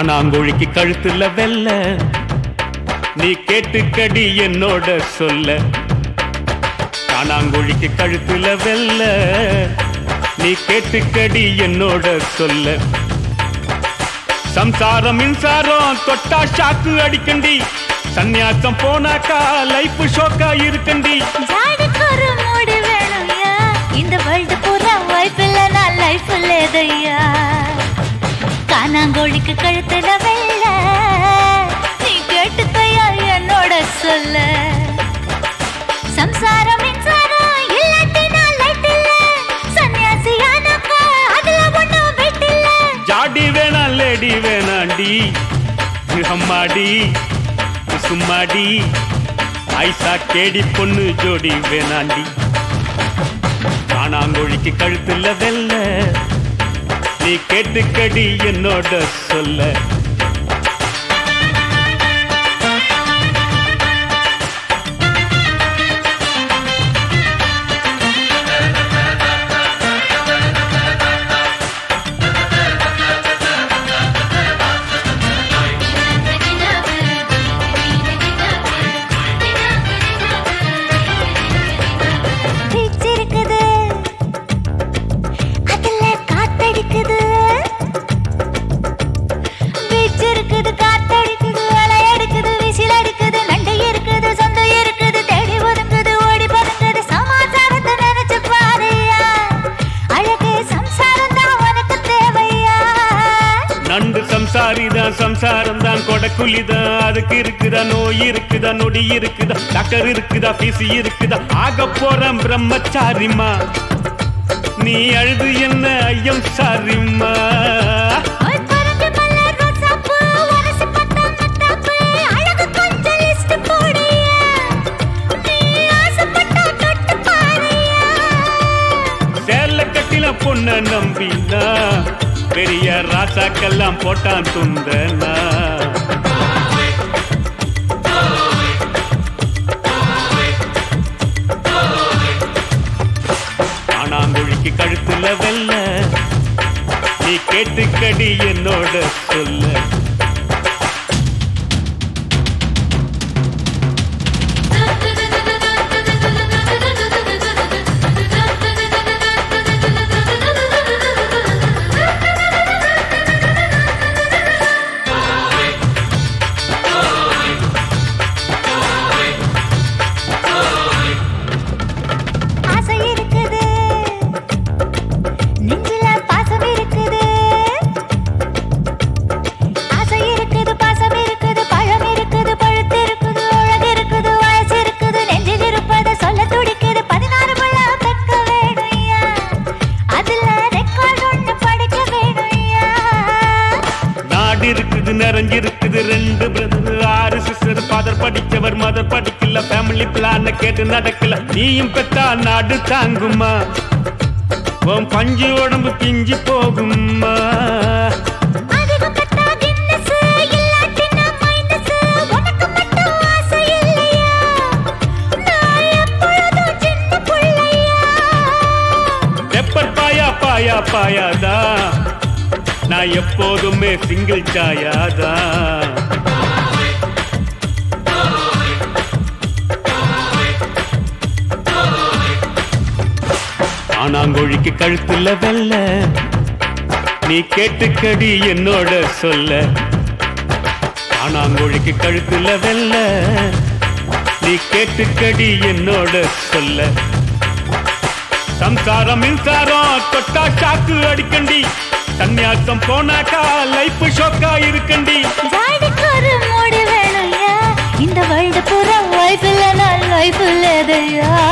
காணாங்கோழிக்கு கழுத்துல வெல்ல நீ கேட்டுக்கடி என்னோட சொல்ல காணாங்கோழிக்கு கழுத்துல வெல்ல நீ கேட்டுக்கடி என்னோட சொல்ல சம்சாரம் மின்சாரம் தொட்டா ஷாக்கு அடிக்கண்டி சந்நியாசம் போனாக்கா லைஃப் ஷோக்கா இருக்கண்டி ஜாடிக்கு ஒரு மூடு வேணும்யா இந்த வேர்ல்டு பூரா வைஃப் இல்ல நான் லைஃப் இல்லையா காணாங்கோழிக்கு கழுத்துல வெள்ள நீ கேட்டுக்கையா என்னோட சொல்ல சம்சாரம் மின்சாரம் இல்லாட்டி நான் லைட் இல்ல சன்னியாசியானாக்கா அதுல ஒண்ணும் வெயிட் இல்ல ஜாடி வேணா லேடி வேணாண்டி அம்மாடி சும்மாடி ஐசா கேடி பொண்ணு ஜோடி வேணாண்டி காணாங்கோழிக்கு கழுத்துல வெல்ல நீ கேட்டுக்கடி என்னோட சொல்ல பீச் இருக்குது அதுல காத்தடிக்குது பீச் இருக்குது காத்தடிக்குது அலை அடிக்குது விசில் அடிக்குது நண்டு இருக்குது சொந்த இருக்குது தேடி ஒதுங்குது ஓடி பறக்குது சமாச்சாரத்தை நினைச்சு பாருயா அழகு சம்சாரம் தான் உனக்கு தேவையா நண்டு சம்சாரிதான் சம்சாரம் தான் கொடக்குலிதான் அதுக்கு இருக்குதா நோய் இருக்குதா நொடி இருக்குதா டாக்டர் இருக்குதா பிசி இருக்குதா ஆக போறேன் பிரம்மச்சாரிமா நீ அழுது என்ன ஐயம் சாரிம்மா ஒரு பறந்து மலர் ரோசாப்பூ, உரசி பார்த்தா மத்தாப்பு, அழகு கொஞ்சம் list போடுயா. நீ ஆசைப்பட்டா தொட்டு பாருயா. சேல கட்டில பொண்ண நம்பினா பெரிய ராசாக்கெல்லாம் போட்டான் துந்தனா ஆனாங்குழிக்கு கழுத்துல வெல்ல நீ கேட்டுக்கடி என்னோட சொல்ல ஆசை இருக்குது நெஞ்சில பாசம் இருக்குது ஆசை இருக்குது பாசம் இருக்குது பழம் இருக்குது பழுத்து இருக்குது அழகு இருக்குது வயசு இருக்குது நெஞ்சில் இருப்பது சொல்ல துடிக்குது பதினாறு முள்ள பெக்க வேணும்யா அதுல ரெக்கார்ட் ஒண்ணு படிக்க வேணும்யா நாடு இருக்குது நிறைஞ்சிருக்குது ரெண்டு பிரதர் ஆறு சிஸ்டர் ஃபாதர் படிச்சவர் மதர் படிக்கல ஃபேமிலி பிளான கேட்டு நடக்கல நீயும் பெத்தா நாடு தாங்குமா உன் பஞ்சு உடம்பு பிஞ்சு போகுமா அதிகம் கட்டா கின்னஸ் இல்லாட்டினா மைனஸ் உனக்கு மட்டும் ஆசை இல்லையா நான் எப்பொழுதும் சின்ன புள்ளையா பெப்பர் பாயா பாயா பாயாதா நான் எப்போதுமே சிங்கிள் சாயாதா ஆனாங்கோழிக்கு கழுத்துல வெல்ல நீ கேட்டுக்கடி என்னோட சொல்ல ஆனாங்கோழிக்கு கழுத்துல வெல்ல நீ கேட்டுக்கடி என்னோட சொல்ல சம்சாரம் மின்சாரம் தொட்டா ஷாக்கு அடிக்கண்டி சந்நியாசம் போனாக்கா லைஃப் ஷோக்கா இருக்கண்டி ஜாடிக்கு ஒரு மூடு வேணும்யா இந்த வேர்ல்டு பூரா வைஃப் இல்ல நான் லைஃப் இல்லதையா